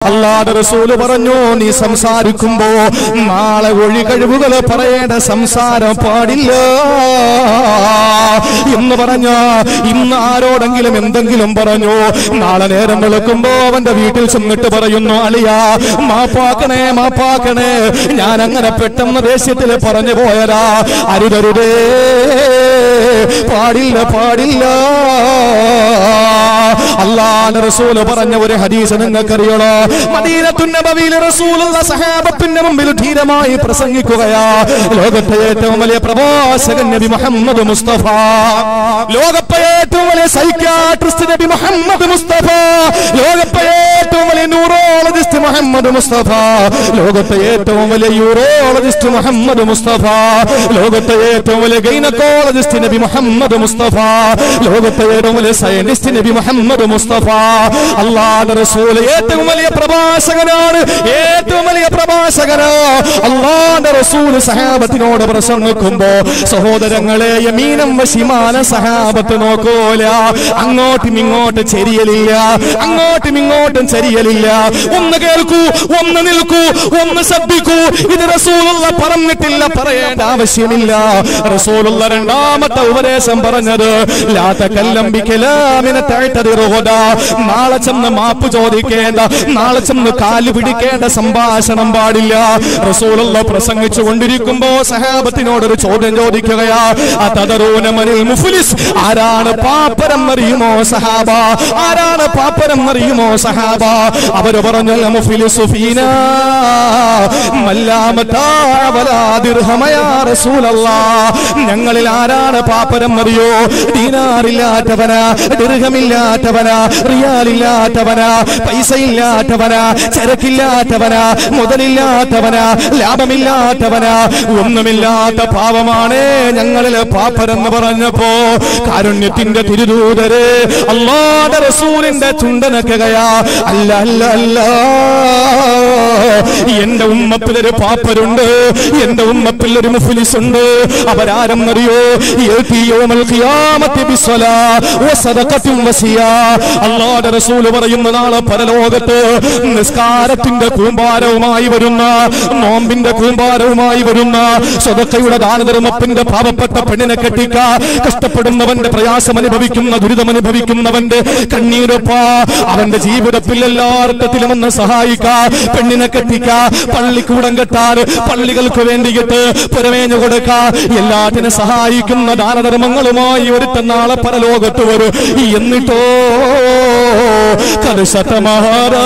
അല്ലാതെ റസൂല് പറഞ്ഞു നീ സംസാരിക്കുമ്പോ നാളെ ഒഴി കഴിവുകൾ പറയേണ്ട സംസാരം പാടില്ല എന്ന് പറഞ്ഞ ഇന്ന് ആരോടെങ്കിലും എന്തെങ്കിലും പറഞ്ഞു നാളെ നേരം വെളുക്കുമ്പോ അവന്റെ വീട്ടിൽ ചെന്നിട്ട് പറയുന്നു അളിയ മാപ്പാക്കണേ മാപ്പാക്കണേ ഞാൻ അങ്ങനെ പെട്ടെന്ന് ദേഷ്യത്തിൽ പറഞ്ഞു പോയരാ അരുതരുതേ പാടില്ല പാടില്ല അള്ളാന്റെ റസൂല് പറഞ്ഞ ഒരു ഹദീസ് നിങ്ങൾക്കറിയണോ മദീനത്തുന്നബവിയിൽ റസൂലുള്ള സഹാബത്തിന്റെ മുമ്പിൽ ധീരമായി പ്രസംഗിക്കുകയാ ലോകത്തെ ഏറ്റവും വലിയ പ്രവാചകൻ നബി മുഹമ്മദ് മുസ്തഫ ലോകത്തെ ഏറ്റവും വലിയ സൈക്യാട്രിസ്റ്റ് നബി മുഹമ്മദ് മുസ്തഫ ലോകത്തെ ഏറ്റവും വലിയ ന്യൂറോളജിസ്റ്റ് മുഹമ്മദ് മുസ്തഫ ലോകത്തെ ഏറ്റവും വലിയ യൂറോളജിസ്റ്റ് മുഹമ്മദ് മുസ്തഫ ലോകത്തെ ഏറ്റവും വലിയ ഗൈനക്കോളജിസ്റ്റ് നബി മുഹമ്മദ് മുസ്തഫ ലോകത്തെ ഏറ്റവും വലിയ സയന്റിസ്റ്റ് നബി മുഹമ്മദ് മുസ്തഫ അള്ളാഹുവിന്റെ റസൂൽ ഏറ്റവും വലിയ പ്രഭാഷകനാണ് ഏറ്റവും വലിയ പ്രഭാഷകനാ അള്ളാഹുവിന്റെ റസൂൽ സഹാബത്തിനോട് പ്രസംഗിക്കുമ്പോ സഹോദരങ്ങളെ യമീനം വശിമാന സഹാബത്ത് നോക്കൂല അങ്ങോട്ടും ഇങ്ങോട്ടും ചെരിയലില്ല അങ്ങോട്ടും ഇങ്ങോട്ടും ചെരിയലില്ല ഒന്ന് കേൾക്കൂ ഒന്ന് നിൽക്കൂ ഒന്ന് ശ്രദ്ധിക്കൂ ഇത് റസൂലുള്ള പറഞ്ഞിട്ടില്ല പറയേണ്ട ആവശ്യമില്ല റസൂലുള്ള രണ്ടാമത്തെ ഉപദേശം പറഞ്ഞത് ലാത്തക്കല്ലംബിക്കലാമിനെ താഴ്ത്തതിറുകത നാളെ ചെന്ന് മാപ്പ് ചോദിക്കേണ്ട നാളെ ചെന്ന് കാല് പിടിക്കേണ്ട സംഭാഷണം പാടില്ല റസൂലുള്ള പ്രസംഗിച്ചു കൊണ്ടിരിക്കുമ്പോ സഹാബത്തിനോട് ഒരു ചോദ്യം ചോദിക്കുകയാ അതതറൂന മനിൽ മുഫ്ലിസ് ആരാണ് പാപ്പരം അറിയുമോ സഹാബ ആരാണ് പാപ്പരം അറിയുമോ സഹാബ അവര് പറഞ്ഞു "അൽ മുഫ്ലിസു ഫീനാ മല്ലാമത്താവലാദിർഹമയാ റസൂലല്ലാഹ് ഞങ്ങളിൽ ആരാണ് പാപ്പരം അറിയോ ദീനാറില്ലാത്തവനാ ദീർഘമില്ലാത്തവനാ റിയാലില്ലാത്തവനാ പൈസ ഇല്ലാത്തവനാ ചരക്കില്ലാത്തവനാ മുതലില്ലാത്തവനാ ലാഭമില്ലാത്തവനാ ഒന്നുമില്ലാത്ത പാവമാണ് ഞങ്ങളിലെ പാപ്പരെന്ന് പറഞ്ഞപ്പോ കാരുണ്യത്തിന്റെ തിരുദൂതര് അള്ളാന്റെ റസൂലിന്റെ ചുണ്ടനക്കുകയാ അല്ല അല്ല അല്ല എന്റെ ഉമ്മപ്പിലൊരു പാപ്പരുണ്ട് എന്റെ ഉമ്മപ്പിലൊരു മുഫ്ലിസ് ഉണ്ട് അവരാരെന്നറിയോ യൗമൽ ഖിയാമത്തി ബിസ്സലാ വസദഖത്തും വസിയാ അല്ലാഹുവിന്റെ റസൂൽ പറയുന്ന നാളെ പരലോകത്ത് നിസ്കാരത്തിന്റെ കൂമ്പാരവുമായി വരുന്ന നോമ്പിന്റെ കൂമ്പാരവുമായി വരുന്ന സ്വതക്കയുടെ ദാനധർമ്മത്തിന്റെ പാവപ്പെട്ട പെണ്ണിനെ കെട്ടിക്ക കഷ്ടപ്പെടുന്നവന്റെ പ്രയാസം അനുഭവിക്കുന്ന ദുരിതം അനുഭവിക്കുന്നവന്റെ കണ്ണീരൊപ്പ അവന്റെ ജീവിതത്തിൽ എല്ലാ അർത്ഥത്തിലും ഒന്ന് സഹായിക്ക പെണ്ണിനെ കെട്ടിക്ക പള്ളിക്കൂടം കെട്ടാൻ പള്ളികൾക്ക് വേണ്ടിയിട്ട് പുരമേഞ്ഞു കൊടുക്ക എല്ലാത്തിനും സഹായിക്കുന്ന ദാനധർമ്മങ്ങളുമായി ഒരുത്ത നാളെ പരലോകത്ത് വരും എന്നിട്ടോ കലുശതമാരാ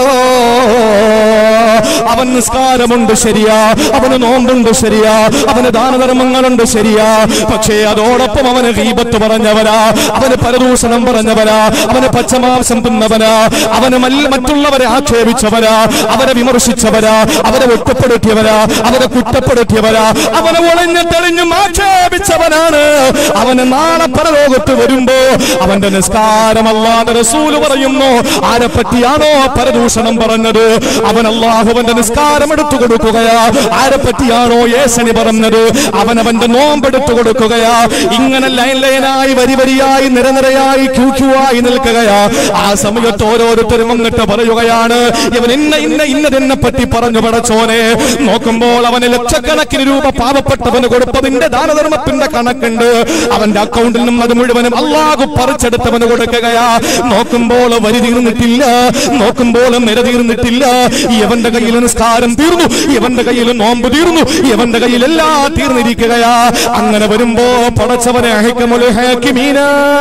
അവൻ നിസ്കാരമുണ്ട് ശരിയാ അവന് നോമ്പുണ്ട് ശരിയാ അവന് ദാനധർമ്മങ്ങളുണ്ട് ശരിയാ പക്ഷേ അതോടൊപ്പം അവന് ഗീബത്ത് പറഞ്ഞവരാ അവന് പരദൂഷണം പറഞ്ഞവരാ അവന് പച്ചമാംസം തിന്നവനാ അവന് മല്ല മറ്റുള്ളവരെ ആക്ഷേപിച്ചവരാ അവരെ വിമർശിച്ചവരാ അവരെ ഒറ്റപ്പെടുത്തിയവരാ അവരെ കുറ്റപ്പെടുത്തിയവരാ അവനെ ഒളിഞ്ഞു തെളിഞ്ഞും ആക്ഷേപിച്ചവനാണ് അവന് നാളെ പരലോകത്ത് വരുമ്പോ അവന്റെ നിസ്കാരം അല്ലാതെ റസൂല് പറയുന്നു ആരെ പറ്റിയാണോ പരദൂഷണം പറഞ്ഞത് അവൻ അള്ളാഹുവന്റെ നിസ്കാരം എടുത്തു കൊടുക്കുകയാ ആരെ പറ്റിയാണോ യേശനി പറഞ്ഞത് അവൻ അവന്റെ നോമ്പെടുത്തു കൊടുക്കുകയാ ഇങ്ങനെ ലൈൻ ലൈനായി വരി വരിയായി നിരനിരയായി ക്യൂ ക്യൂ ആയി നിൽക്കുകയാ ആ സമയത്ത് ഓരോരുത്തരും വന്നിട്ട് പറയുകയാണ് ഇവൻ ഇന്ന ഇന്ന ഇന്നതെന്നെ പറ്റി പറഞ്ഞു പടച്ചോനെ നോക്കുമ്പോൾ അവന് ലക്ഷക്കണക്കിന് രൂപ പാവപ്പെട്ടവന് കൊടുപ്പതിന്റെ ദാനധർമ്മത്തിന്റെ കണക്കുണ്ട് അവന്റെ അക്കൗണ്ടിൽ നിന്നും അത് മുഴുവനും അള്ളാഹു പറിച്ചെടുത്തവന് കൊടുക്കുകയാ നോക്കുമ്പോൾ വരി തീർന്നിട്ടില്ല നോക്കുമ്പോൾ നിര തീർന്നിട്ടില്ല ഇവന്റെ കയ്യിൽ നിസ്കാരം തീർന്നു ഇവന്റെ കയ്യിൽ നോമ്പ് തീർന്നു ഇവന്റെ കയ്യിൽ എല്ലാം തീർന്നിരിക്കുകയാ അങ്ങനെ വരുമ്പോ പടച്ചവനെ അഹിക്കമുൽ ഹാക്കിമീന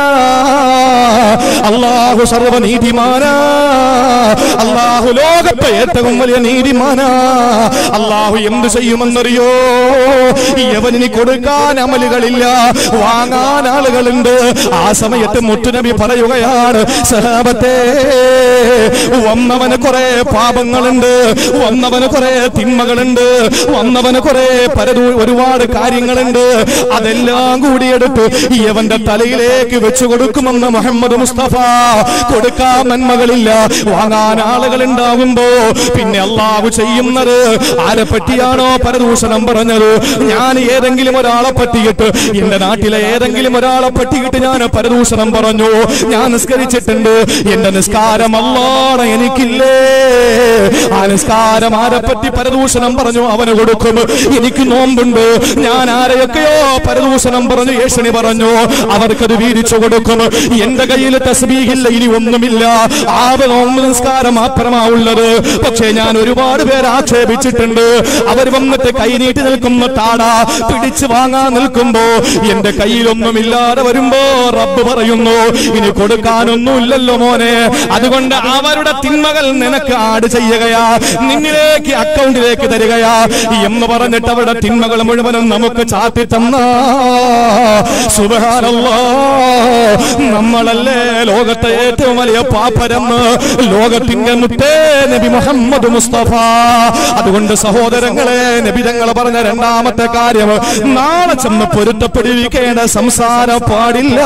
അള്ളാഹു സർവനീതിമാനാ അള്ളാഹു ലോകത്തെ ഏറ്റവും വലിയ നീതിമാനാ അള്ളാഹു എന്ത് ചെയ്യുമെന്നറിയോ യവനിന് കൊടുക്കാൻ അമലുകളില്ല വാങ്ങാൻ ആളുകളുണ്ട് ആ സമയത്ത് മുത്തുനബി പറയുകയാണ് സഹാബത്തെ വന്നവന് കുറെ പാപങ്ങളുണ്ട് വന്നവന് കുറെ തിന്മകളുണ്ട് വന്നവന് കുറെ പരതു ഒരുപാട് കാര്യങ്ങളുണ്ട് അതെല്ലാം കൂടി എടുത്ത് യവന്റെ തലയിലേക്ക് വെച്ചു കൊടുക്കുമെന്ന് മുഹമ്മദ് മുസ്തഫ കൊടുക്കാൻ നന്മകളില്ല വാങ്ങാൻ ആളുകൾ ഉണ്ടാകുമ്പോ പിന്നെ അള്ളാഹു ചെയ്യുന്നത് ആരെ പറ്റിയാണോ പരദൂഷണം പറഞ്ഞത് ഞാൻ ഏതെങ്കിലും ഒരാളെ പറ്റിയിട്ട് എന്റെ നാട്ടിലെ ഏതെങ്കിലും ഒരാളെ പറ്റിയിട്ട് ഞാൻ പരദൂഷണം പറഞ്ഞു ഞാൻ നിസ്കരിച്ചിട്ടുണ്ട് എന്റെ നിസ്കാരം അല്ലാണ് എനിക്കില്ലേ ആ നിസ്കാരം ആരെപ്പറ്റി പരദൂഷണം പറഞ്ഞു അവന് കൊടുക്കും എനിക്ക് നോമ്പുണ്ട് ഞാൻ ആരെയൊക്കെയോ പരദൂഷണം പറഞ്ഞു ഏഷണി പറഞ്ഞു അവർക്കത് വീതിച്ചു കൊടുക്കും എന്റെ കയ്യിൽ തസ്ബീഹില്ല ഇനി ഒന്നുമില്ല ആവ് നോമ്പ് നിസ്കാരം മാത്രമാ ഉള്ളത് പക്ഷേ ഞാൻ ഒരുപാട് പേര് ആക്ഷേപിച്ചിട്ടുണ്ട് അവർ വന്നിട്ട് കൈനീട്ടി നിൽക്കുന്ന താട പിടിച്ചു വാങ്ങാൻ നിൽക്കുമ്പോ എന്റെ കയ്യിലൊന്നുമില്ലാതെ വരുമ്പോ റബ്ബ് പറയുന്നു ഇനി കൊടുക്കാനൊന്നുമില്ലല്ലോ മോനെ അതുകൊണ്ട് അവരുടെ തിന്മകൾ നിനക്ക് ആഡ് ചെയ്യുകയാ നിന്നിലേക്ക് അക്കൗണ്ടിലേക്ക് തരികയാ എന്ന് പറഞ്ഞിട്ട് അവരുടെ തിന്മകൾ മുഴുവനും നമുക്ക് ചാത്തി തന്ന സുബഹാനല്ലാ നമ്മളല്ലേ ലോകത്തെ ഏറ്റവും വലിയ പാപ്പരെന്ന് ലോകത്തിന്റെ മുത്തേ നബി മുഹമ്മദ് മുസ്തഫ അതുകൊണ്ട് സഹോദരങ്ങളെ നബിതങ്ങൾ പറഞ്ഞ രണ്ടാമത്തെ കാര്യം നാളെ ചെന്ന് പൊരുത്തപ്പെടിരിക്കേണ്ട സംസാരം പാടില്ല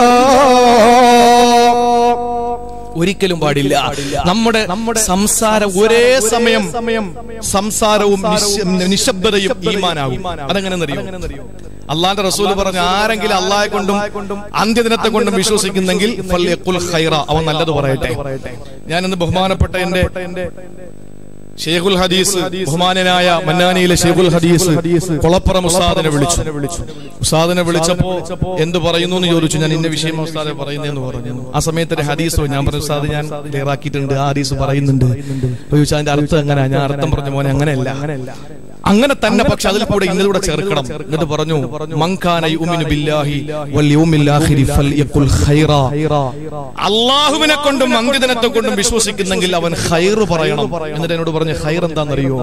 ഒരിക്കലും പാടില്ല നമ്മുടെ നമ്മുടെ സംസാരം ഒരേ സമയം സംസാരവും നിശ- നിശബ്ദതയും ഈമാനാകും അതെങ്ങനെ അള്ളാന്റെ റസൂൽ പറഞ്ഞ ആരെങ്കിലും അള്ളാഹെ കൊണ്ടും അന്ത്യദിനത്തെ കൊണ്ടും വിശ്വസിക്കുന്നെങ്കിൽ ഫല്യഖുൽ ഖൈറ അവൻ നല്ലത് പറയട്ടെ ഞാൻ ഇന്ന് ബഹുമാനപ്പെട്ട എന്റെ ഷെയ്ഖുൽ ഹദീസ് ബഹുമാനനായ മന്നാനിയിലെ ഷെയ്ഖുൽ ഹദീസ് കൊളപ്പുറം ഉസ്താദിനെ വിളിച്ചു ഉസ്താദിനെ വിളിച്ചപ്പോ എന്ത് പറയുന്നു എന്ന് ചോദിച്ചു ഞാൻ ഇന്ന വിഷയം ഉസ്താദെ പറയുന്നതെന്ന് പറഞ്ഞു ആ സമയത്ത് ഒരു ഹദീസ് ഞാൻ പറഞ്ഞു ഉസ്താദ് ഞാൻ ക്ലിയർ ആക്കിയിട്ടുണ്ട് ആ ഹദീസ് പറയുന്നുണ്ട് അപ്പൊ ചോദിച്ചാൽ അതിന്റെ അർത്ഥം എങ്ങനെയാ ഞാൻ അർത്ഥം പറഞ്ഞു മോനെ അങ്ങനെയല്ല അങ്ങനെ തന്നെ പക്ഷെ അതിൽ കൂടെ ഇന്നലൂടെ ചേർക്കണം എന്നിട്ട് പറഞ്ഞു മങ്കാന യുമിനു ബില്ലാഹി വൽ യൗമിൽ ആഖിരി ഫൽയഖുൽ ഖൈറ അള്ളാഹുവിനെ കൊണ്ടും അന്ത്യദിനത്തെ കൊണ്ടും വിശ്വസിക്കുന്നെങ്കിൽ അവൻ ഖൈർ പറയണം എന്നിട്ട് എന്നോട് പറഞ്ഞു ഖൈർ എന്താണെന്നറിയോ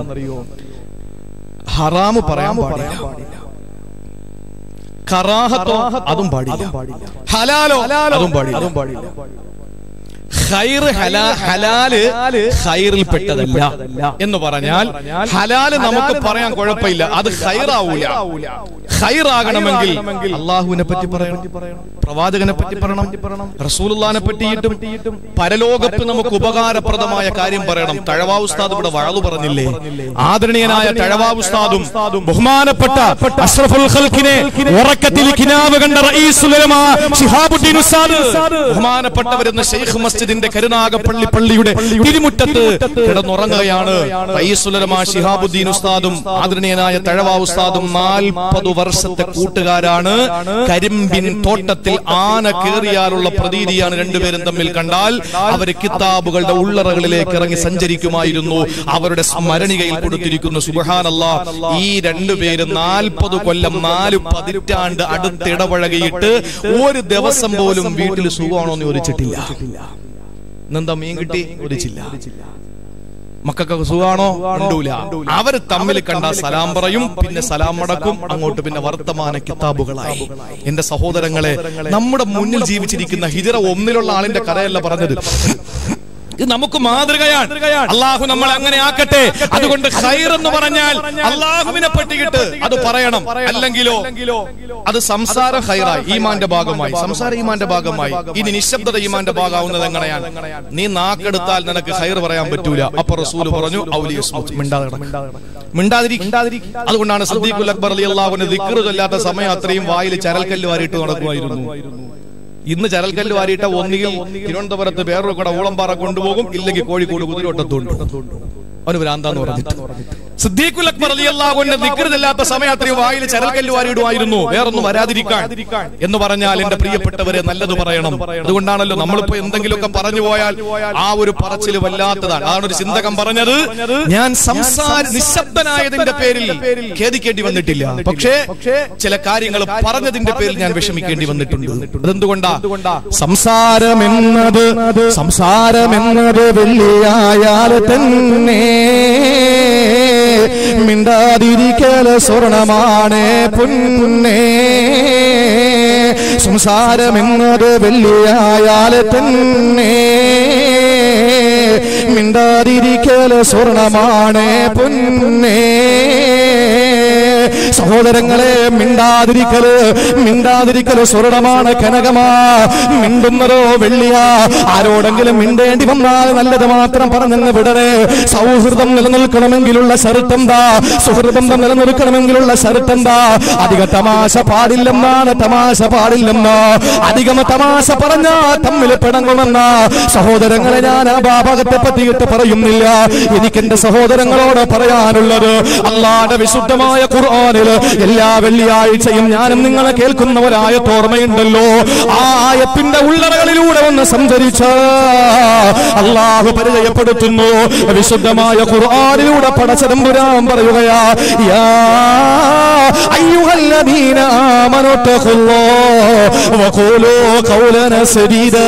ഹറാമ് പറയാൻ പാടില്ല കറാഹത്തോ അതും പാടില്ല ഹലാലോ അതും പാടില്ല ഖൈർ ഹലാ ഹലാല് ഖൈറിൽ പെട്ടതല്ല എന്ന് പറഞ്ഞാൽ ഹലാല് നമുക്ക് പറയാൻ കുഴപ്പമില്ല അത് ഖൈറാവൂല ഖൈറാകണമെങ്കിൽ അള്ളാഹുവിനെ പറ്റി പറയണം പ്രവാചകനെ പറ്റി പറയണം റസൂലുള്ളാനെ പറ്റിയിട്ടും പരലോകത്ത് നമുക്ക് ഉപകാരപ്രദമായ കാര്യം പറയണം തഴവാ ഉസ്താദ് ഇവിടെ വഴതു പറഞ്ഞില്ലേ ആദരണീയനായ തഴവാ ഉസ്താദും ബഹുമാനപ്പെട്ട അഷ്റഫുൽ ഖൽക്കിനെ ഉറക്കത്തിൽ കിനാവ് കണ്ട റഈസുൽ ഉലമാ ശിഹാബുദ്ദീൻ ഉസ്താദ് ബഹുമാനപ്പെട്ടവരെന്ന ഷെയ്ഖ് മസ്ജിദിന്റെ കരുനാഗപ്പള്ളി പള്ളിയുടെ തിരുമുറ്റത്ത് കിടന്നുറങ്ങുകയാണ് റയീസുലമ ഷിഹാബുദ്ദീൻ ഉസ്താദും ആദരണീയനായ തഴവ ഉസ്താദും നാൽപ്പത് വർഷത്തെ കൂട്ടുകാരാണ് കരിമ്പിൻ തോട്ടത്തിൽ ആന കേറിയാലുള്ള പ്രതീതിയാണ് രണ്ടുപേരും തമ്മിൽ കണ്ടാൽ അവര് കിതാബുകളുടെ ഉള്ളറകളിലേക്ക് ഇറങ്ങി സഞ്ചരിക്കുമായിരുന്നു അവരുടെ സ്മരണികയിൽ കൊടുത്തിരിക്കുന്നു സുബഹാനല്ല ഈ രണ്ടുപേരും നാൽപ്പത് കൊല്ലം നാല് പതിറ്റാണ്ട് അടുത്തിടപഴകിയിട്ട് ഒരു ദിവസം പോലും വീട്ടിൽ സുഖമാണോ എന്ന് ചോദിച്ചിട്ടില്ല ഇന്നെന്താ മീൻ കിട്ടി ചോദിച്ചില്ല മക്കൾക്ക് സുഖാണോ ഉണ്ടൂല അവര് തമ്മിൽ കണ്ട സലാം പറയും പിന്നെ സലാം മടക്കും അങ്ങോട്ട് പിന്നെ വർത്തമാന കിതാബുകളായി എന്റെ സഹോദരങ്ങളെ നമ്മുടെ മുന്നിൽ ജീവിച്ചിരിക്കുന്ന ഹിജറ ഒന്നിലുള്ള ആളിന്റെ കഥയല്ല പറഞ്ഞത് ഇത് നമുക്ക് മാതൃകയാണ് അള്ളാഹു നമ്മളെ അങ്ങനെ ആക്കട്ടെ അതുകൊണ്ട് ഖൈർ എന്ന് പറഞ്ഞാൽ അള്ളാഹുവിനെ പറ്റിയിട്ട് അത് പറയണം അല്ലെങ്കിലോ അത് സംസാരം ഹൈറായി ഈമാന്റെ ഭാഗമായി സംസാരം ഈമാന്റെ ഭാഗമായി ഇനി നിശബ്ദത ഈമാന്റെ ഭാഗമാവുന്നത് എങ്ങനെയാണ് നീ നാക്കെടുത്താൽ നിനക്ക് ഹൈർ പറയാൻ പറ്റൂല അപ്പൊ റസൂല് പറഞ്ഞു ഔലിയ സ്മൂത്ത് മിണ്ടാതെ മിണ്ടാതിരിക്കും അതുകൊണ്ടാണ് സദ്ദീഖുൽ അക്ബർ അലി അള്ളാഹുവിന് ദിക്റ് ചൊല്ലാത്ത സമയം അത്രയും വായിൽ ചരൽക്കല്ല് വാരിയിട്ട് നടക്കുമായിരുന്നു ഇന്ന് ചരൽക്കല്ല് വാരിയിട്ട ഒന്നുകിൽ തിരുവനന്തപുരത്ത് വേറൊരു കൂടെ ഊളംപാറ കൊണ്ടുപോകും ഇല്ലെങ്കിൽ കോഴിക്കോട് കുതിരോട്ടത്തുണ്ട് അവന് ഭ്രാന്താന്ന് പറഞ്ഞിട്ട് സിദ്ദീഖുൽ അക്ബർ റളിയല്ലാഹുവിന്റെ ദിക്റില്ലാത്ത സമയം അത്രയും വായിൽ ചരൽക്കല്ല് വാരിയിടുമായിരുന്നു വേറൊന്നും വരാതിരിക്കാൻ എന്ന് പറഞ്ഞാൽ എന്റെ പ്രിയപ്പെട്ടവരെ നല്ലത് പറയണം അതുകൊണ്ടാണല്ലോ നമ്മളിപ്പോ എന്തെങ്കിലുമൊക്കെ പറഞ്ഞു പോയാൽ ആ ഒരു പറച്ചിൽ വല്ലാത്തതാണ് അതാണ് ഒരു ചിന്തകം പറഞ്ഞത് ഞാൻ സംസാര നിശബ്ദനായതിന്റെ പേരിൽ ഖേദിക്കേണ്ടി വന്നിട്ടില്ല പക്ഷേ ചില കാര്യങ്ങൾ പറഞ്ഞതിന്റെ പേരിൽ ഞാൻ വിഷമിക്കേണ്ടി വന്നിട്ടുണ്ട് അതെന്തുകൊണ്ടാ സംസാരമെന്നത് സംസാരമെന്നത് വെള്ളിയായാൽ തന്നെ മിണ്ടാതിരിക്കൽ സ്വർണമാണ് പൊന്നേ സംസാരമെന്നത് വെള്ളിയായാൽ തന്നെ മിണ്ടാതിരിക്കൽ സ്വർണമാണ് പൊന്നേ സഹോദരങ്ങളെ മിണ്ടാതിരിക്കല് മിണ്ടാതിരിക്കല് സ്വർണമാണ് കനകമാ മിണ്ടുന്നതോ വെള്ളിയാ ആരോടെങ്കിലും മിണ്ടേണ്ടി വന്നാൽ നല്ലത് മാത്രം പറഞ്ഞെന്ന് വിടണേ സൗഹൃദം നിലനിൽക്കണമെങ്കിലുള്ള ഷർട്ടെന്താ സുഹൃബന്ധം നിലനിൽക്കണമെങ്കിലുള്ള ഷർട്ടെന്താ അധിക തമാശ പാടില്ലെന്നാണ് തമാശ പാടില്ലെന്ന് അധികം തമാശ പറഞ്ഞാ തമ്മിൽ പിണങ്ങുമെന്ന സഹോദരങ്ങളെ ഞാൻ ആ ഭാഗത്തെ പറ്റിയിട്ട് പറയുന്നില്ല എനിക്ക് എന്റെ സഹോദരങ്ങളോട് പറയാനുള്ളത് അള്ളാന്റെ വിശുദ്ധമായ ഖുർആനില് എല്ലാ വെള്ളിയാഴ്ചയും ഞാനും നിങ്ങളെ കേൾക്കുന്നവരായ ഓർമ്മയുണ്ടല്ലോ ആ ആയത്തിന്റെ ഉള്ളറകളിലൂടെ ഒന്ന് സഞ്ചരിച്ച അള്ളാഹു പരിചയപ്പെടുത്തുന്നു വിശുദ്ധമായ ഖുർആനിലൂടെ പടച്ചതമ്പുരാൻ പറയുകയാ യാ അയ്യുഹല്ലദീന ആമനു തഖുല്ലാഹ് വഖൂലൂ ഖൗലന സദീദാ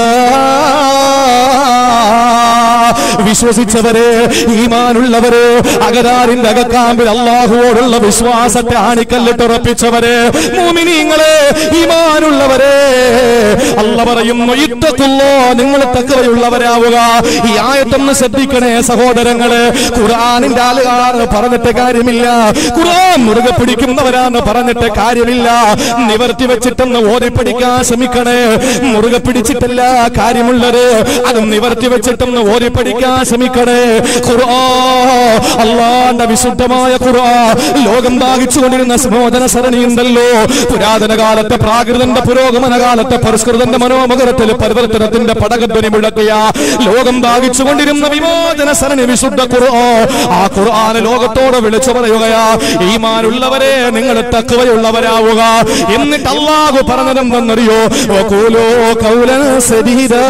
വിശ്വസിച്ചവരെ ഈമാനുള്ളവരെ അകരാറിന്റെ അകക്കാമ്പിൽ അള്ളാഹുവോടുള്ള വിശ്വാസത്തെ ആണിക്കല്ലിട്ടുറപ്പിച്ചവരെ മോമിനിങ്ങളെ ഈമാനുള്ളവരെ അല്ല പറയുന്നു ഇത്തത്തുള്ളോ നിങ്ങൾ തക്കവയുള്ളവരാവുക ഈ ആയത്തൊന്ന് ശ്രദ്ധിക്കണേ സഹോദരങ്ങളെ ഖുർആാനിന്റെ ആളുകാർ പറഞ്ഞിട്ട് കാര്യമില്ല ഖുർആൻ മുറുകെ പിടിക്കുന്നവരാന്ന് പറഞ്ഞിട്ട് കാര്യമില്ല നിവർത്തി വെച്ചിട്ടൊന്ന് ഓതി പഠിക്കാൻ ശ്രമിക്കണേ മുറുകെ പിടിച്ചിട്ടല്ല കാര്യമുള്ളത് അത് നിവർത്തി വെച്ചിട്ടൊന്ന് ഓതി പഠിക്കാൻ ശ്രമിക്കണേ ഖുർആ അള്ളാന്റെ വിശുദ്ധമായ ഖുർആ ലോകം ദാഹിച്ചുകൊണ്ടിരുന്ന സുമോചന സരണിയുണ്ടല്ലോ പുരാതന കാലത്തെ പ്രാകൃതന്റെ പുരോഗമന കാലത്തെ പരിഷ്കൃതന്റെ മനോമുഖരത്തിൽ പരിവർത്തനത്തിന്റെ പടകധ്വനി മുഴക്കിയ ലോകം ദാഹിച്ചുകൊണ്ടിരുന്ന വിമോചന സരണി വിശുദ്ധ ഖുർആ ആ ഖുർആന് ലോകത്തോട് വിളിച്ചു പറയുകയാ ഈമാനുള്ളവരെ നിങ്ങൾ തക്കവയുള്ളവരാവുക എന്നിട്ട് അള്ളാഹു പറഞ്ഞതെന്തെന്നറിയോ കൂലോ കൗലൻ സരീരാ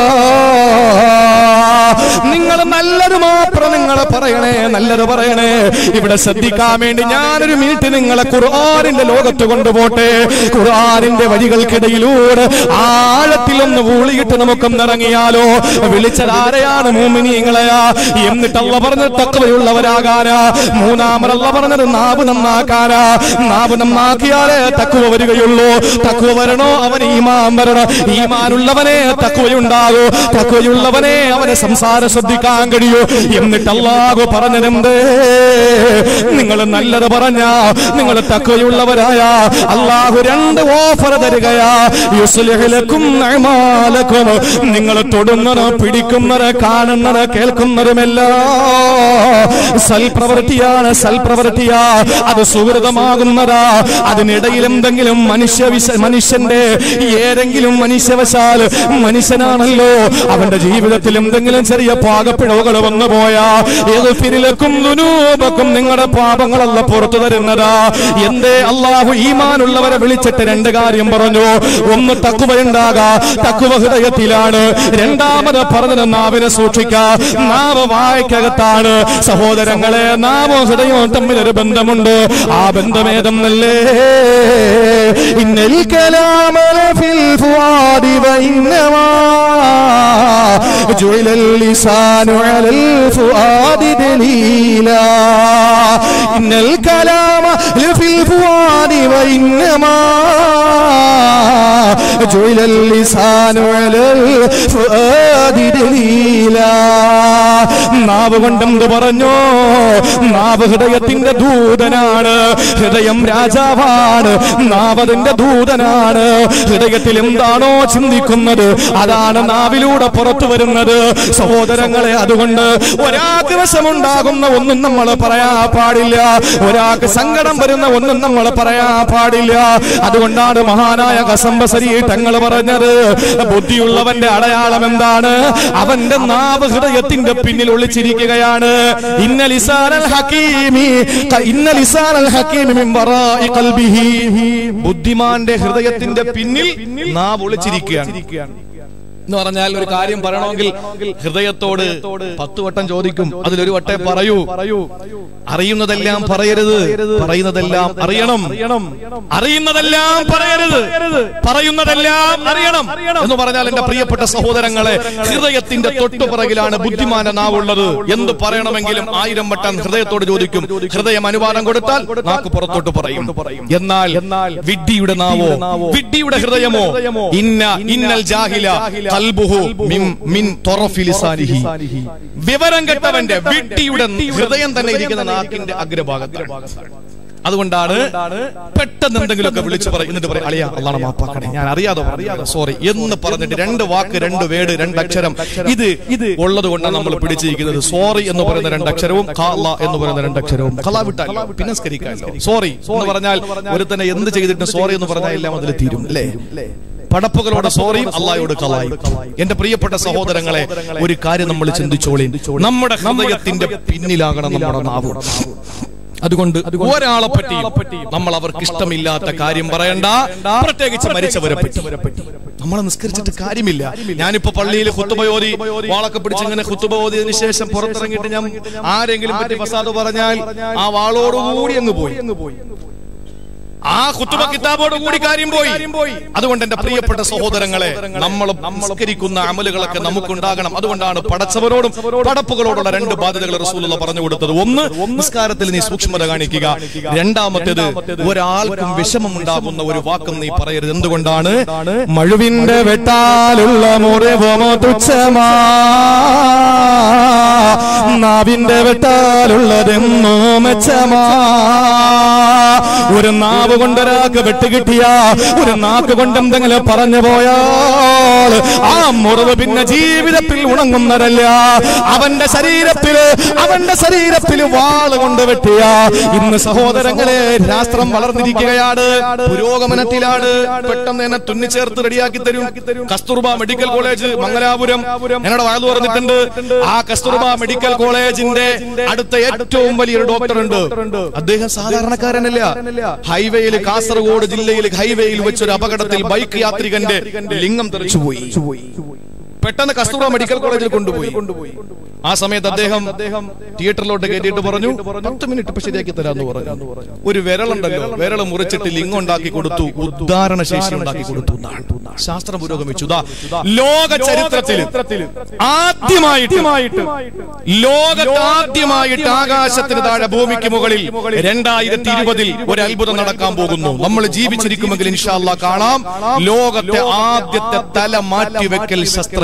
നിങ്ങൾ നല്ലത് മാത്രം നിങ്ങൾ പറയണേ നല്ലത് പറയണേ ഇവിടെ ശ്രദ്ധിക്കാൻ വേണ്ടി ഞാനൊരു മിനിറ്റ് നിങ്ങളെ ഖുർആാനിന്റെ ലോകത്ത് കൊണ്ടുപോട്ടെ ഖുർആാനിന്റെ വഴികൾക്കിടയിലൂടെ ആഴത്തിലൊന്ന് ഊളിയിട്ട് നമുക്കൊന്ന് ഇറങ്ങിയാലോ വിളിച്ചത് ആരെയാണ് മൂമിനിങ്ങളെയാ എന്നിട്ട് അല്ല പറഞ്ഞ തക്കവയുള്ളവരാകാനാ മൂന്നാമതല്ല പറഞ്ഞത് നാവ് നന്നാക്കാനാ നാവ് നന്നാക്കിയാലേ തക്കുവ വരികയുള്ളൂ തക്കുവ വരണോ അവൻ ഈമാൻ വരണം ഈമാനുള്ളവനെ തക്കുവയുണ്ടാകൂ തക്കുവയുള്ളവനെ അവനെ സംസാരം ശ്രദ്ധിക്കാൻ കഴിയൂ എന്നിട്ട് അല്ലാഹു പറഞ്ഞതെന്ത് നിങ്ങൾ നല്ലത് പറഞ്ഞ നിങ്ങൾ തക്കവയുള്ളവരായ അള്ളാഹു രണ്ട് ഓഫർ തരികയാ യുസ്ലിഹിലക്കും അഅ്മാലക്കും നിങ്ങൾ തൊടുന്നത് പിടിക്കുന്നത് കാണുന്നത് കേൾക്കുന്നതുമെല്ലാം സൽപ്രവൃത്തിയാണ് സൽപ്രവൃത്തിയാ അത് സുഹൃതമാകുന്നതാ അതിനിടയിൽ എന്തെങ്കിലും മനുഷ്യ വിശ- മനുഷ്യന്റെ ഏതെങ്കിലും മനുഷ്യവശാൽ മനുഷ്യനാണല്ലോ അവന്റെ ജീവിതത്തിൽ എന്തെങ്കിലും ചെറിയ പാകപ്പിഴവുകൾ വന്നു പോയാ ഏത് ഫിരിലക്കും ദുനൂബക്കും നിങ്ങളുടെ പാപങ്ങളല്ല പുറത്തു തരുന്നതാ എന്തേ അള്ളാഹു ഈമാനുള്ളവരെ വിളിച്ചിട്ട് രണ്ട് കാര്യം പറഞ്ഞു ഒന്ന് തക്കുവയുണ്ടാകാ തക്കുവ ഹൃദയത്തിലാണ് രണ്ടാമത് പറഞ്ഞത് നാവിനെ സൂക്ഷിക്ക നാവ് വായ്ക്കകത്താണ് സഹോദരങ്ങളെ നാവും ഹൃദയവും തമ്മിൽ ഒരു ബന്ധമുണ്ട് ആ ബന്ധമേതെന്നല്ലേ ഇന്നൽ കലാമല ഫിൽ ഫുആദി വഇന്നമാ جعل اللسان على الفؤاد دليلا إن الكلام لفي الفؤاد وإنما جعل اللسان على الفؤاد دليلا നാവ് കൊണ്ടെന്ത് പറഞ്ഞു നാവ് ഹൃദയത്തിന്റെ ദൂതനാണ് ഹൃദയം രാജാവാണ് നാവതിന്റെ ദൂതനാണ് ഹൃദയത്തിൽ എന്താണോ ചിന്തിക്കുന്നത് അതാണ് നാവിലൂടെ പുറത്തു വരുന്നത് സഹോദരങ്ങളെ അതുകൊണ്ട് ഒരാൾക്ക് വശമുണ്ടാകുന്ന ഒന്നും നമ്മൾ പറയാൻ പാടില്ല ഒരാൾക്ക് സങ്കടം വരുന്ന ഒന്നും നമ്മൾ പറയാൻ പാടില്ല അതുകൊണ്ടാണ് മഹാനായ കസംബസരി തങ്ങൾ പറഞ്ഞത് ബുദ്ധിയുള്ളവന്റെ അടയാളം എന്താണ് അവന്റെ നാവ് ഹൃദയത്തിന്റെ പിന്നിൽ ഒളിച്ചിരിക്കുകയാണ് ഇന്ന ലിസാനൽ ഹക്കീമി ഇന്ന ലിസാനൽ ഹക്കീമി മിൻ വറാഇ ഖൽബിഹി ബുദ്ധിമാന്റെ ഹൃദയത്തിന്റെ പിന്നിൽ നാവ് ഒളിച്ചിരിക്കുകയാണ് എന്ന് പറഞ്ഞാൽ ഒരു കാര്യം പറയണമെങ്കിൽ ഹൃദയത്തോട് പത്ത് വട്ടം ചോദിക്കും അതിലൊരു വട്ടേ പറയൂ അറിയുന്നതെല്ലാം പറയരുത് പറയുന്നതെല്ലാം അറിയണം അറിയുന്നതെല്ലാം പറയരുത് പറയുന്നതെല്ലാം അറിയണം എന്ന് പറഞ്ഞാൽ എന്റെ പ്രിയപ്പെട്ട സഹോദരങ്ങളെ ഹൃദയത്തിന്റെ തൊട്ടുപിറകിലാണ് ബുദ്ധിമാന്റെ നാവുള്ളത് എന്ത് പറയണമെങ്കിലും ആയിരം വട്ടം ഹൃദയത്തോട് ചോദിക്കും ഹൃദയം അനുവാദം കൊടുത്താൽ നാക്ക് പുറത്തോട്ട് പറയും എന്നാൽ വിഡ്ഢിയുടെ നാവോ വിഡ്ഢിയുടെ ഹൃദയമോ ഇന്ന ഇന്നൽ ജാഹില ഖൽബുഹു മിൻ മിൻ തൊറഫി ലിസാനിഹി വിവരം കെട്ടവന്റെ വിഡ്ഢിയുടെ ഹൃദയം തന്നെ ഇരിക്കുന്ന നാക്കിന്റെ അഗ്രഭാഗത്താണ് അതുകൊണ്ടാണ് പെട്ടെന്ന് എന്തെങ്കിലുമൊക്കെ വിളിച്ചു പറയും എന്നിട്ട് പറയും അളിയ അള്ളാണ് മാപ്പാക്കണേ ഞാൻ അറിയാതെ അറിയാതെ സോറി എന്ന് പറഞ്ഞിട്ട് രണ്ട് വാക്ക് രണ്ട് വേട് രണ്ട് അക്ഷരം ഇത് ഇത് ഉള്ളത് കൊണ്ടാണ് നമ്മൾ പിടിച്ചിരിക്കുന്നത് സോറി എന്ന് പറയുന്ന രണ്ട് അക്ഷരവും ഖാല എന്ന് പറയുന്ന രണ്ട് അക്ഷരവും ഖലാ വിട്ടാൽ പിന്നെ സ്കരിക്കാമല്ലോ സോറി എന്ന് പറഞ്ഞാൽ ഒരു തന്നെ എന്ത് ചെയ്തിട്ട് സോറി എന്ന് പറഞ്ഞാൽ എല്ലാം അതിൽ തീരും അല്ലേ പടപ്പുകളോട് സോറിയും അള്ളായോട് കലായി എന്റെ പ്രിയപ്പെട്ട സഹോദരങ്ങളെ ഒരു കാര്യം നമ്മൾ ചിന്തിച്ചോളി നമ്മുടെ ഹൃദയത്തിന്റെ പിന്നിലാകണം നമ്മുടെ നാവ് അതുകൊണ്ട് ഒരാളെ പറ്റി നമ്മൾ അവർക്ക് ഇഷ്ടമില്ലാത്ത കാര്യം പറയണ്ട പ്രത്യേകിച്ച് മരിച്ചവരെ പറ്റി നമ്മളെ നിസ്കരിച്ചിട്ട് കാര്യമില്ല ഞാനിപ്പോ പള്ളിയിൽ കുത്തുബയോതി വാളൊക്കെ പിടിച്ച് ഇങ്ങനെ കുത്തുബോധിയതിനു ശേഷം പുറത്തിറങ്ങിയിട്ട് ഞാൻ ആരെങ്കിലും പറ്റി ഫസാദ് പറഞ്ഞാൽ ആ വാളോടുകൂടി അങ്ങ് പോയി ആ കുത്തുബ കിതാബോട് കൂടി കാര്യം പോയി അതുകൊണ്ട് എന്റെ പ്രിയപ്പെട്ട സഹോദരങ്ങളെ നമ്മൾ നമസ്കരിക്കുന്ന അമലുകളൊക്കെ നമുക്കുണ്ടാകണം അതുകൊണ്ടാണ് പടച്ചവരോടും പടപ്പുകളോടുള്ള രണ്ട് ബാധ്യതകൾ റസൂലുള്ള പറഞ്ഞു കൊടുത്തത് ഒന്ന് നിസ്കാരത്തിൽ നീ സൂക്ഷ്മത കാണിക്കുക രണ്ടാമത്തേത് ഒരാൾക്കും വിഷമം ഉണ്ടാകുന്ന ഒരു വാക്കും നീ പറയരുത് എന്തുകൊണ്ടാണ് മഴുവിന്റെ വെട്ടാലുള്ള മുറിവമോ തുച്ഛമാ നാവിന്റെ വെട്ടാലുള്ളതെന്നോ മെച്ചമാ ഒരു നാവ് കൊണ്ടൊരാൾക്ക് വെട്ടുകിട്ടിയ ഒരു നാക്ക് കൊണ്ട് എന്തെങ്കിലും പറഞ്ഞു പോയാൽ ആ മുറിവ് പിന്നെ ജീവിതത്തിൽ ഉണങ്ങുന്നതല്ല അവന്റെ ശരീരത്തില് അവന്റെ ശരീരത്തിൽ വാള് കൊണ്ട് വെട്ടിയ ഇന്ന് സഹോദരങ്ങളെ രാഷ്ട്രം വളർന്നിരിക്കുകയാണ് പുരോഗമനത്തിലാണ് പെട്ടെന്ന് എന്നെ തുന്നിച്ചേർത്ത് റെഡിയാക്കി തരും കസ്തൂർബ മെഡിക്കൽ കോളേജ് മംഗലാപുരം ഞങ്ങളുടെ വാഴ്ന്നു പറഞ്ഞിട്ടുണ്ട് ആ കസ്തൂർബ മെഡിക്കൽ കോളേജിന്റെ അടുത്ത ഏറ്റവും വലിയൊരു ഡോക്ടർ ഉണ്ട് അദ്ദേഹം സാധാരണക്കാരനല്ല ഹൈവേയിൽ കാസർഗോഡ് ജില്ലയിൽ ഹൈവേയിൽ വെച്ചൊരു അപകടത്തിൽ ബൈക്ക് യാത്രികന്റെ ലിംഗം തെറിച്ചുപോയി പെട്ടെന്ന് കസ്തൂർബ മെഡിക്കൽ കോളേജിൽ കൊണ്ടുപോയി ആ സമയത്ത് അദ്ദേഹം തിയേറ്ററിലോട്ട് കയറ്റിയിട്ട് പറഞ്ഞു പത്ത് മിനിറ്റ് ഇപ്പൊ ശരിയാക്കി തരാന്ന് പറഞ്ഞു ഒരു വിരളുണ്ടല്ലോ വിരൾ മുറിച്ചിട്ട് ലിംഗം ഉണ്ടാക്കി കൊടുത്തു ഉദ്ധാരണ ശേഷി ഉണ്ടാക്കി കൊടുത്തു എന്നാണ് ശാസ്ത്രം പുരോഗമിച്ചു ദാ, ലോക ചരിത്രത്തിൽ ആദ്യമായിട്ട് ലോകത്ത് ആദ്യമായിട്ട് ആകാശത്തിന് താഴെ ഭൂമിക്ക് മുകളിൽ രണ്ടായിരത്തി ഇരുപതിൽ ഒരു അത്ഭുതം നടക്കാൻ പോകുന്നു നമ്മൾ ജീവിച്ചിരിക്കുമെങ്കിൽ ഇൻഷാല്ല കാണാം ലോകത്തെ ആദ്യത്തെ തല മാറ്റിവെക്കൽ ശസ്ത്രക്രിയ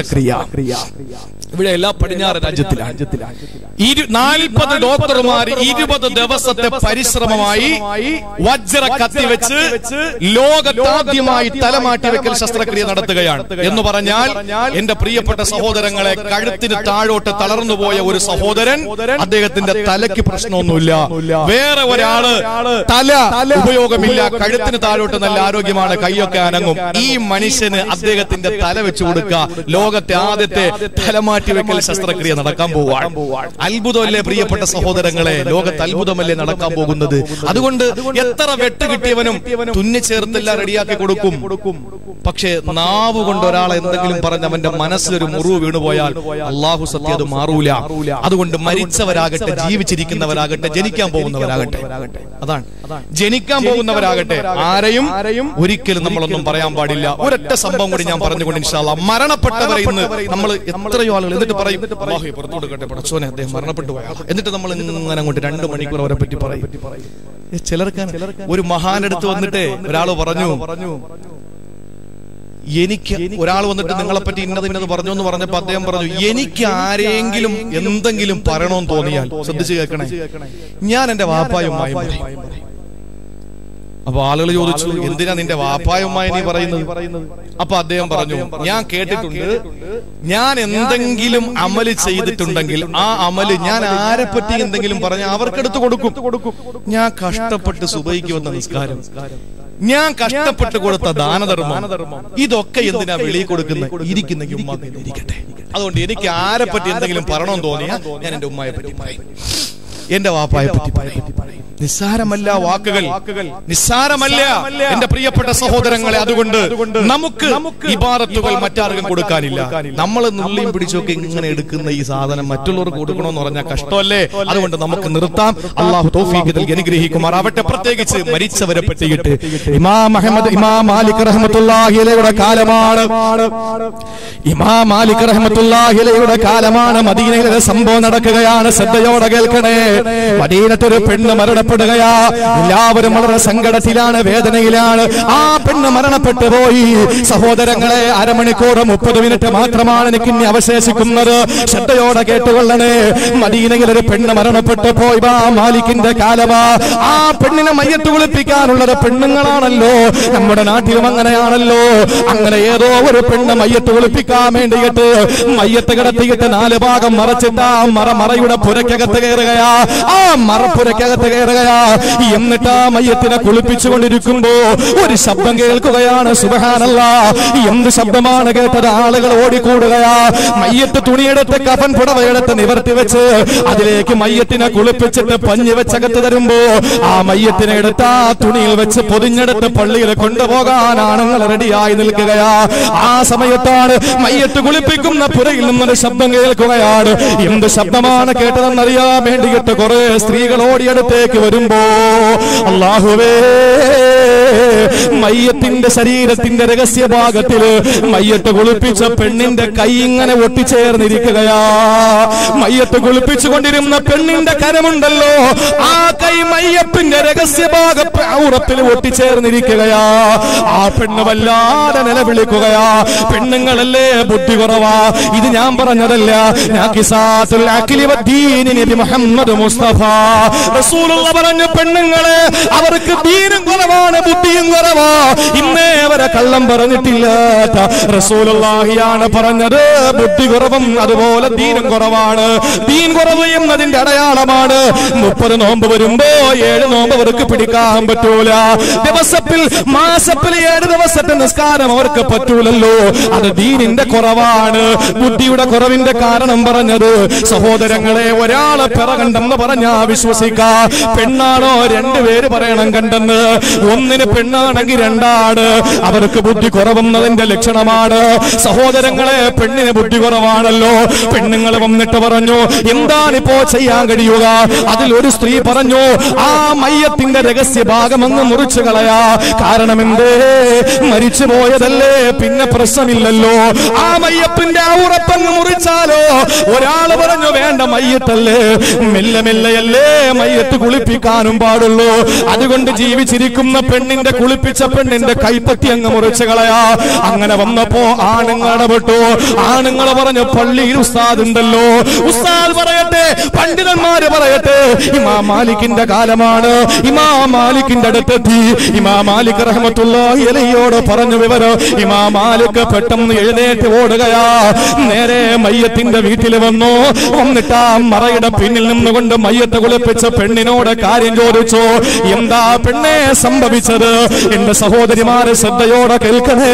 ഇവിടെ എല്ലാ പടിഞ്ഞാറ് രാജ്യത്തിലാണ് ഇരു- നാൽപ്പത് ഡോക്ടർമാർ ഇരുപത് ദിവസത്തെ പരിശ്രമമായി വജ്ര കത്തി വെച്ച് ലോകത്താദ്യമായി തലമാറ്റി വെക്കൽ ശസ്ത്രക്രിയ നടത്തുകയാണ് എന്ന് പറഞ്ഞാൽ എന്റെ പ്രിയപ്പെട്ട സഹോദരങ്ങളെ കഴുത്തിന് താഴോട്ട് തളർന്നുപോയ ഒരു സഹോദരൻ അദ്ദേഹത്തിന്റെ തലയ്ക്ക് പ്രശ്നമൊന്നുമില്ല വേറെ ഒരാള് തല ഉപയോഗമില്ല കഴുത്തിന് താഴോട്ട് നല്ല ആരോഗ്യമാണ് കൈയൊക്കെ അനങ്ങും ഈ മനുഷ്യന് അദ്ദേഹത്തിന്റെ തല വെച്ചു കൊടുക്കുക ലോകത്തെ ആദ്യത്തെ തലമാറ്റി വെക്കൽ ശസ്ത്രക്രിയ നടക്കാൻ പോവാണ് അത്ഭുതമല്ലേ പ്രിയപ്പെട്ട സഹോദരങ്ങളെ ലോകത്ത് അത്ഭുതമല്ലേ നടക്കാൻ പോകുന്നത് അതുകൊണ്ട് എത്ര വെട്ട് കിട്ടിയവനും തുന്നിച്ചേർത്തെല്ലാം റെഡിയാക്കി കൊടുക്കും പക്ഷേ നാവ് കൊണ്ട് ഒരാളെ എന്തെങ്കിലും പറഞ്ഞ് അവന്റെ മനസ്സിലൊരു മുറിവ് വീണുപോയാൽ അള്ളാഹു സത്യം അത് മാറൂല അതുകൊണ്ട് മരിച്ചവരാകട്ടെ ജീവിച്ചിരിക്കുന്നവരാകട്ടെ ജനിക്കാൻ പോകുന്നവരാകട്ടെ അതാണ് ജനിക്കാൻ പോകുന്നവരാകട്ടെ ആരെയും ഒരിക്കലും നമ്മളൊന്നും പറയാൻ പാടില്ല ഒരൊറ്റ സംഭവം കൂടി ഞാൻ പറഞ്ഞുകൊണ്ട് ഇൻഷാല്ല മരണപ്പെട്ടവരെ ഇന്ന് നമ്മൾ എത്രയോ ആളുകൾ എന്നിട്ട് പറയും അല്ലാഹുവേ, പുറത്തു കൊടുക്കട്ടെ പടച്ചോനെ അദ്ദേഹം മരണപ്പെട്ടു പോയാ എന്നിട്ട് നമ്മൾ ഇങ്ങനെ അങ്ങോട്ട് രണ്ട് മണിക്കൂർ അവരെ പറ്റി പറയും ഏ, ചിലർക്ക് ഒരു മഹാനടുത്ത് വന്നിട്ട് ഒരാൾ പറഞ്ഞു എനിക്ക് ഒരാൾ വന്നിട്ട് നിങ്ങളെ പറ്റി ഇന്നത് ഇന്നത് പറഞ്ഞു എന്ന് പറഞ്ഞപ്പോ അദ്ദേഹം പറഞ്ഞു എനിക്ക് ആരെങ്കിലും എന്തെങ്കിലും പറയണമെന്ന് തോന്നിയാൽ ശ്രദ്ധിച്ചു കേൾക്കണേ ഞാൻ എന്റെ വാപ്പായുമായും പറയും അപ്പൊ ആളുകൾ ചോദിച്ചു എന്തിനാ നിന്റെ വാപ്പായുമായി നീ പറയുന്നത് അപ്പൊ അദ്ദേഹം പറഞ്ഞു ഞാൻ കേട്ടിട്ടുണ്ട് ഞാൻ എന്തെങ്കിലും അമല് ചെയ്തിട്ടുണ്ടെങ്കിൽ ആ അമല് ഞാൻ ആരെ പറ്റി എന്തെങ്കിലും പറഞ്ഞ അവർക്കെടുത്ത് കൊടുക്കും ഞാൻ കഷ്ടപ്പെട്ട് സുബൈക്ക് വന്ന നിസ്കാരം ഞാൻ കഷ്ടപ്പെട്ട് കൊടുത്ത ദാനധർമ്മം ഇതൊക്കെ എന്തിനാ വെളിയിൽ കൊടുക്കുന്ന ഇരിക്കുന്നെങ്കിൽ ഉമ്മ ഇരിക്കട്ടെ അതുകൊണ്ട് എനിക്ക് ആരെ പറ്റി എന്തെങ്കിലും പറയണമെന്ന് തോന്നിയാ ഞാൻ എന്റെ ഉമ്മയെ പറ്റി പറയും എന്റെ വാപ്പായെ പറ്റി പറയും നിസ്സാരമല്ല വാക്കുകൾ നിസ്സാരമല്ല എന്റെ പ്രിയപ്പെട്ട സഹോദരങ്ങളെ അതുകൊണ്ട് നമുക്ക് ഇബാറത്തുകൾ മറ്റാർക്കും കൊടുക്കാനില്ല നമ്മൾ നുള്ളിയും പിടിച്ചൊക്കെ ഇങ്ങനെ എടുക്കുന്ന ഈ സാധനം മറ്റുള്ളവർക്ക് കൊടുക്കണമെന്ന് പറഞ്ഞാൽ കഷ്ടമല്ലേ അതുകൊണ്ട് നമുക്ക് നിർത്താം അള്ളാഹു തൗഫീഖ് നൽകി അനുഗ്രഹിക്കുമാറാവട്ടെ പ്രത്യേകിച്ച് മരിച്ചവരെ പറ്റിയിട്ട് ഇമാം അഹമ്മദ് ഇമാം മാലിക് റഹ്മത്തുള്ളാഹിലയുടെ കാലമാണ് ഇമാം മാലിക് റഹ്മത്തുള്ളാഹിലയുടെ കാലമാണ് മദീനയിലെ സംഭവം നടക്കുകയാണ് ശ്രദ്ധയോടെ കേൾക്കണേ മദീനത്തൊരു പെണ്ണ് മരണപ്പെട്ടു തള്ളപ്പെടുകയാ എല്ലാവരും വളരെ സങ്കടത്തിലാണ് വേദനയിലാണ് ആ പെണ്ണ് മരണപ്പെട്ടു പോയി സഹോദരങ്ങളെ അരമണിക്കൂർ മുപ്പത് മിനിറ്റ് മാത്രമാണ് എനിക്ക് ഇനി അവശേഷിക്കുന്നത് ശ്രദ്ധയോടെ കേട്ടുകൊള്ളണേ മദീനയിൽ ഒരു പെണ്ണ് മരണപ്പെട്ടു പോയി വാ മാലിക്കിന്റെ കാലമാ ആ പെണ്ണിനെ മയ്യത്ത് കുളിപ്പിക്കാനുള്ളത് പെണ്ണുങ്ങളാണല്ലോ നമ്മുടെ നാട്ടിലും അങ്ങനെയാണല്ലോ അങ്ങനെ ഏതോ ഒരു പെണ്ണ് മയ്യത്ത് കുളിപ്പിക്കാൻ വേണ്ടിയിട്ട് മയ്യത്ത് കിടത്തിയിട്ട് നാല് ഭാഗം മറച്ചിട്ട് ആ മറ മറയുടെ പുരക്കകത്ത് കയറുകയാ ആ മറപ്പുരക്കകത്ത് കയറുകയാ എന്നിട്ട് ആ മയ്യത്തിനെ കുളിപ്പിച്ചുകൊണ്ടിരിക്കുമ്പോ ഒരു ശബ്ദം കേൾക്കുകയാണ് സുബഹാനല്ല എന്ത് ശബ്ദമാണ് കേട്ടത് ആളുകൾ ഓടിക്കൂടുകയാ മയ്യത്ത് തുണിയെടുത്ത് കഫൻ പുടവയെടുത്ത് നിവർത്തി വെച്ച് അതിലേക്ക് മയ്യത്തിനെ കുളിപ്പിച്ചിട്ട് പഞ്ഞി വെച്ചകത്ത് തരുമ്പോ ആ മയ്യത്തിനെ എടുത്ത് ആ തുണിയിൽ വെച്ച് പൊതിഞ്ഞെടുത്ത് പള്ളിയിൽ കൊണ്ടുപോകാൻ ആണുങ്ങൾ റെഡിയായി നിൽക്കുകയാ ആ സമയത്താണ് മയ്യത്ത് കുളിപ്പിക്കുന്ന പുരയിൽ നിന്നൊരു ശബ്ദം കേൾക്കുകയാണ് എന്ത് ശബ്ദമാണ് കേട്ടതെന്നറിയാൻ വേണ്ടിയിട്ട് കുറെ സ്ത്രീകൾ ഓടിയടുത്തേക്ക് വരുമ്പോ അള്ളാഹുവേ മയ്യത്തിന്റെ ശരീരത്തിന്റെ രഹസ്യഭാഗത്തില് മയ്യത്ത് കുളിപ്പിച്ച പെണ്ണിന്റെ കൈ ഇങ്ങനെ ഒട്ടിച്ചേർന്നിരിക്കുകയാ മയ്യത്ത് കുളിപ്പിച്ചുകൊണ്ടിരുന്ന പെണ്ണിന്റെ കരമുണ്ടല്ലോ ആ കൈ മയ്യപ്പിന്റെ രഹസ്യഭാഗ ഉറപ്പിൽ ഒട്ടിച്ചേർന്നിരിക്കുകയാ ആ പെണ്ണ് വല്ലാതെ നിലവിളിക്കുകയാ പെണ്ണുങ്ങളല്ലേ ബുദ്ധി കുറവാ ഇത് ഞാൻ പറഞ്ഞതല്ല ഞാൻ കിസാത്തുൽ അഖിലി വദ്ദീനി നബി മുഹമ്മദ് മുസ്തഫ റസൂലുള്ള പറഞ്ഞു പെണ്ണുങ്ങളെ അവർക്ക് ദീനും കുറവാണ് ബുദ്ധിയും കുറവാ ഇന്നേ വരെ കള്ളം പറഞ്ഞിട്ടില്ലാത്ത റസൂലുള്ളാഹിയാണ് പറഞ്ഞത് ബുദ്ധി കുറവും അതുപോലെ ദീനും കുറവാണ് ദീൻ കുറവ് എന്നതിന്റെ അടയാളമാണ് മുപ്പത് നോമ്പ് വരുമ്പോ ഏഴ് നോമ്പ് അവർക്ക് പിടിക്കാൻ പറ്റൂല ദിവസത്തിൽ മാസത്തിൽ ഏഴ് ദിവസത്തെ നിസ്കാരം അവർക്ക് പറ്റൂലല്ലോ അത് ദീനിന്റെ കുറവാണ് ബുദ്ധിയുടെ കുറവിന്റെ കാരണം പറഞ്ഞത് സഹോദരങ്ങളെ ഒരാളെ പിറകണ്ടെന്ന് പറഞ്ഞാ വിശ്വസിക്കാ പെണ്ണാണോ രണ്ടുപേര് പറയണം കണ്ടെന്ന് ഒന്നിന് പെണ്ണാണെങ്കിൽ രണ്ടാണ് അവർക്ക് ബുദ്ധി കുറവുന്നതിന്റെ ലക്ഷണമാണ് സഹോദരങ്ങളെ പെണ്ണിന് ബുദ്ധി കുറവാണല്ലോ പെണ്ണുങ്ങൾ വന്നിട്ട് പറഞ്ഞു എന്താണിപ്പോ ചെയ്യാൻ കഴിയുക അതിൽ ഒരു സ്ത്രീ പറഞ്ഞു ആ മയ്യത്തിന്റെ രഹസ്യ ഭാഗം അങ്ങ് മുറിച്ചു കളയാ കാരണം എന്തേ മരിച്ചു പോയതല്ലേ പിന്നെ പ്രശ്നമില്ലല്ലോ ആ മയ്യപ്പിന്റെ ആ ഉറപ്പങ്ങ് മുറിച്ചാലോ ഒരാള് പറഞ്ഞു വേണ്ട മയ്യത്തല്ലേ മെല്ലെ മെല്ലെയല്ലേ മയ്യത്ത് കുളിപ്പിക്കാനും പാടുള്ളൂ അതുകൊണ്ട് ജീവിച്ചിരിക്കുന്ന പെണ്ണിന്റെ കുളിപ്പിച്ച പെണ്ണിന്റെ കൈപ്പത്തി അങ്ങ് മുറിച്ചു കളയാ അങ്ങനെ വന്നപ്പോ ആണുങ്ങൾ ഇടപെട്ടു ആണുങ്ങൾ പറഞ്ഞു പള്ളിയിൽ ഉസ്താദ് ഉണ്ടല്ലോ ഉസ്താദ് പറയട്ടെ പണ്ഡിതന്മാര് പറയട്ടെ ഇമാ മാലിക്കിന്റെ കാലമാണ് ഇമാ മാലിക്കിന്റെ അടുത്തെത്തി ഇമാ മാലിക് റഹ്മത്തുള്ളാഹി അലൈയോട് പറഞ്ഞു വിവരം ഇമാ മാലിക് പെട്ടെന്ന് എഴുന്നേറ്റ് ഓടുകയാ നേരെ മയ്യത്തിന്റെ വീട്ടിൽ വന്നു വന്നിട്ട് ആ മറയുടെ പിന്നിൽ നിന്നുകൊണ്ട് മയ്യത്ത് കുളിപ്പിച്ച പെണ്ണിനോട് കാര്യം ചോദിച്ചു എന്താ പെണ്ണെ സംഭവിച്ചത് എന്റെ സഹോദരിമാരെ ശ്രദ്ധയോടെ കേൾക്കണേ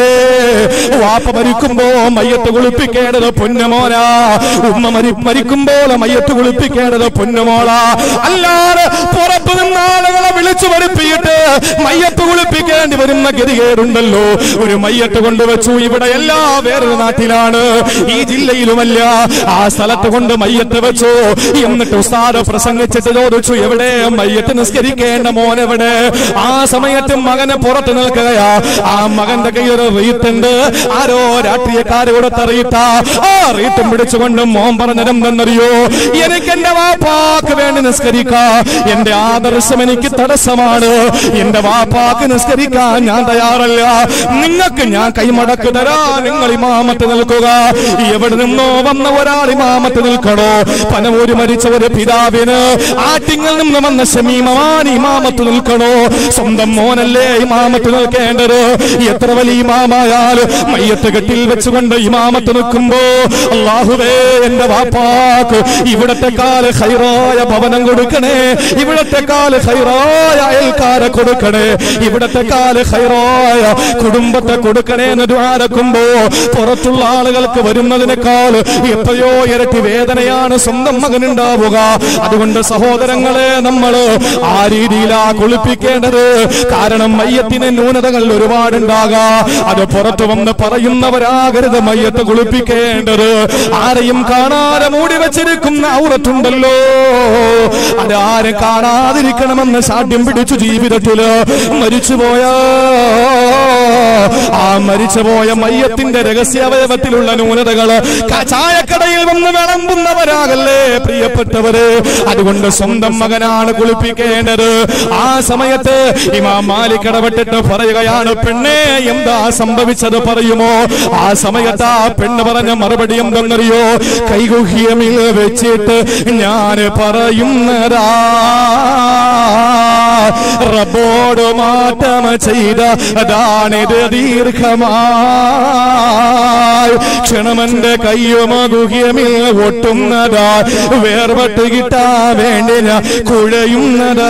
വാപ്പ മരിക്കുമ്പോ മയ്യത്ത് കുളിപ്പിക്കേണ്ടത് പൊന്നുമോനാ ഉമ്മ മരി മരിക്കുമ്പോൾ മയ്യത്ത് കുളിപ്പിക്കേണ്ടത് പൊന്നുമോളാ അല്ലാതെ പുറത്തു നിന്ന് ആളുകളെ വിളിച്ചു വരുത്തിയിട്ട് മയ്യത്ത് കുളിപ്പിക്കേണ്ടി വരുന്ന ഗതികേടുണ്ടല്ലോ ഒരു മയ്യത്ത് കൊണ്ടുവച്ചു ഇവിടെ എല്ലാ വേറൊരു നാട്ടിലാണ് ഈ ജില്ലയിലുമല്ല ആ സ്ഥലത്ത് കൊണ്ട് മയ്യത്ത് വെച്ചു എന്നിട്ട് ഉസ്താദ് പ്രസംഗിച്ചിട്ട് ചോദിച്ചു എവിടെ മയ്യത്ത് നിസ്കരിക്കേണ്ട മോൻ എവിടെ ആ സമയത്ത് മകനെ പുറത്ത് നിൽക്കുകയാ ആ മകന്റെ കയ്യിൽ ഒരു റീത്തുണ്ട് ആരോ രാഷ്ട്രീയക്കാര് കൊടുത്ത റീത്താ ആ റീത്തും പിടിച്ചുകൊണ്ട് മോൻ പറഞ്ഞതെന്തെന്നറിയോ എനിക്ക് എന്റെ വാപ്പാക്ക് വേണ്ടി നിസ്കരിക്കാ എന്റെ ആദർശം എനിക്ക് തടസ്സമാണ് എന്റെ വാപ്പാക്ക് നിസ്കരിക്കാൻ ഞാൻ തയ്യാറല്ല നിങ്ങൾക്ക് ഞാൻ കൈമടക്ക് തരാ നിങ്ങൾ ഇമാമത്ത് നിൽക്കുക എവിടെ നിന്നോ വന്ന ഒരാൾ ഇമാമത്ത് നിൽക്കണോ പനവൂര് മരിച്ച ഒരു പിതാവിന് ആറ്റിങ്ങിൽ നിന്ന് വന്ന ഷമീമാൻ ഇമാമത്ത് നിൽക്കണോ സ്വന്തം മോനല്ലേ ഇമാമത്ത് നിൽക്കേണ്ടത് എത്ര വലിയ ഇമാമായാലും മയ്യത്ത് കെട്ടിൽ വെച്ചുകൊണ്ട് ഇമാമത്ത് നിൽക്കുമ്പോ അള്ളാഹുവേ എന്റെ വാപ്പാക്ക് ഇവിടത്തെ കാല് ഹൈറായ ഭവനം കൊടുക്കണേ ഇവിടത്തെ കാല് ഹൈറായ അയൽക്കാരെ കൊടുക്കണേ ഇവിടത്തെ കാല് ഹൈറായ കുടുംബത്തെ കൊടുക്കണേ എന്ന് ദ്വാരക്കുമ്പോ പുറത്തുള്ള ആളുകൾക്ക് വരുന്നതിനേക്കാൾ എത്രയോ ഇരട്ടി വേദനയാണ് സ്വന്തം മകനുണ്ടാവുക അതുകൊണ്ട് സഹോദരങ്ങളെ നമ്മൾ ആ രീതിയിലാ കുളിപ്പിക്കേണ്ടത് കാരണം മയ്യത്തിന് ന്യൂനതകൾ ഒരുപാടുണ്ടാകാ അത് പുറത്തു വന്ന് പറയുന്നവരാകരുത് മയ്യത്ത് കുളിപ്പിക്കേണ്ടത് ആരെയും കാണാതെ മൂടി വെച്ചിരിക്കുന്ന ഔറത്തുണ്ടല്ലോ അത് ആരും കാണാതിരിക്കണമെന്ന് സാധ്യം പിടിച്ചു ജീവിതത്തില് മരിച്ചുപോയാ ആ മരിച്ചുപോയ മയ്യത്തിന്റെ രഹസ്യാവയവത്തിലുള്ള ന്യൂനതകള് ക- ചായക്കടയിൽ വന്ന് വിളമ്പുന്നവരാകല്ലേ പ്രിയപ്പെട്ടവര് അതുകൊണ്ട് സ്വന്തം മകനാണ് കുളിപ്പിക്കേണ്ടത് ആ സമയത്ത് ഇമാം മാലിക് ഇടപെട്ടിട്ട് പറയുകയാണ് പെണ്ണെ എന്താ സംഭവിച്ചത് പറയുമോ ആ സമയത്ത് ആ പെണ്ണ് പറഞ്ഞ മറുപടി എന്തെന്നറിയോ കൈകുഹ്യമിൽ വെച്ചിട്ട് ഞാൻ പറയുന്നതാ റബ്ബോട് മാറ്റം ചെയ്ത അതാണിത് ദീർഘമായി ക്ഷണമെന്റെ കയ്യുമകുഹ്യമിൽ ഒട്ടുന്നതാ വേർപെട്ട് കിട്ടാൻ വേണ്ടി ഞാൻ കുഴയുന്നതാ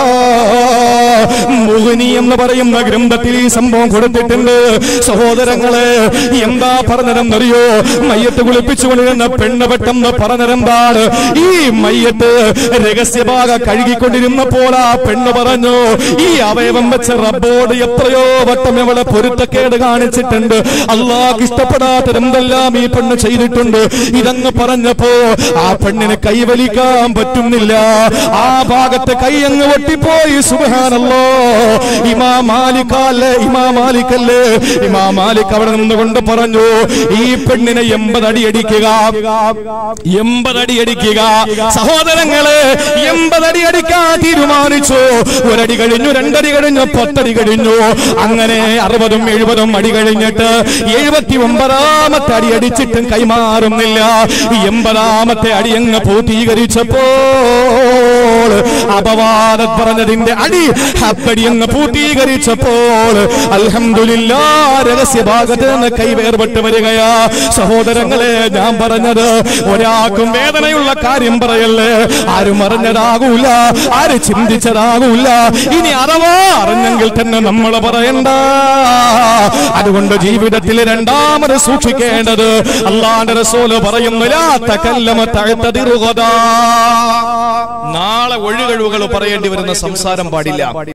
മുഹിനി എന്ന് പറയുന്ന ഗ്രന്ഥത്തിൽ ഈ സംഭവം കൊടുത്തിട്ടുണ്ട് സഹോദരങ്ങളെ എന്താ പറഞ്ഞതെന്നറിയോ മയ്യത്ത് കുളിപ്പിച്ചുകൊണ്ടിരുന്ന പെണ്ണ് പെട്ടെന്ന് പറഞ്ഞതെന്താണ് ഈ മയ്യത്ത് രഹസ്യഭാഗ കഴുകിക്കൊണ്ടിരുന്നപ്പോൾ ആ പെണ്ണ് പറഞ്ഞു ഈ അവയവം വെച്ച് റബ്ബോട് എത്രയോ വട്ടം അവളെ പൊരുത്തക്കേട് കാണിച്ചിട്ടുണ്ട് അള്ളാഹ് ഇഷ്ടപ്പെടാത്തത് എന്തെല്ലാം ഈ പെണ്ണ് ചെയ്തിട്ടുണ്ട് ഇതങ്ങ് പറഞ്ഞപ്പോ ആ പെണ്ണിന് കൈവലിക്കാൻ പറ്റുന്നില്ല ആ ഭാഗത്തെ കൈ അങ്ങ് ഒട്ടിപ്പോയി സുബാനല്ലോ ഇമാ മാലിക്കല്ലേ ഇമാ മാലിക്കല്ലേ ഇമാ മാലിക് അവിടെ നിന്നുകൊണ്ട് പറഞ്ഞു ഈ പെണ്ണിനെ എൺപതടി അടിക്കുക എൺപതടി അടിക്കുക സഹോദരങ്ങളെ എൺപതടി അടിക്കാൻ തീരുമാനിച്ചു ഒരടി കഴിഞ്ഞു രണ്ടടി കഴിഞ്ഞു പത്തടി കഴിഞ്ഞു അങ്ങനെ അറുപതും എഴുപതും അടി കഴിഞ്ഞിട്ട് എഴുപത്തി ഒമ്പതാമത്തെ അടി അടിച്ചിട്ടും കൈമാറുന്നില്ല എൺപതാമത്തെ അടി അങ്ങ് പൂർത്തീകരിച്ചപ്പോൾ അപവാദം പറഞ്ഞതിന്റെ അടി ഹപ്പടി അങ്ങ് പൂർത്തീകരിച്ചപ്പോൾ അൽഹംദുലില്ല രഹസ്യ ഭാഗത്ത് നിന്ന് കൈ വേർപെട്ട് വരികയാ സഹോദരങ്ങളെ ഞാൻ പറഞ്ഞത് ഒരാൾക്കും വേദനയുള്ള കാര്യം പറയല്ലേ ആരും അറിഞ്ഞതാകൂല ആര് ചിന്തിച്ചതാകൂല ഇനി അഥവാ അറിഞ്ഞെങ്കിൽ തന്നെ നമ്മൾ പറയണ്ട അതുകൊണ്ട് ജീവിതത്തിൽ രണ്ടാമത് സൂക്ഷിക്കേണ്ടത് അള്ളാന്റെ റസൂല് പറയുന്നില്ല തകല്ലമ തഴുത്തതിറുകതാ നാളെ ഒഴുകഴിവുകൾ പറയേണ്ടി വരുന്ന സംസാരം പാടില്ല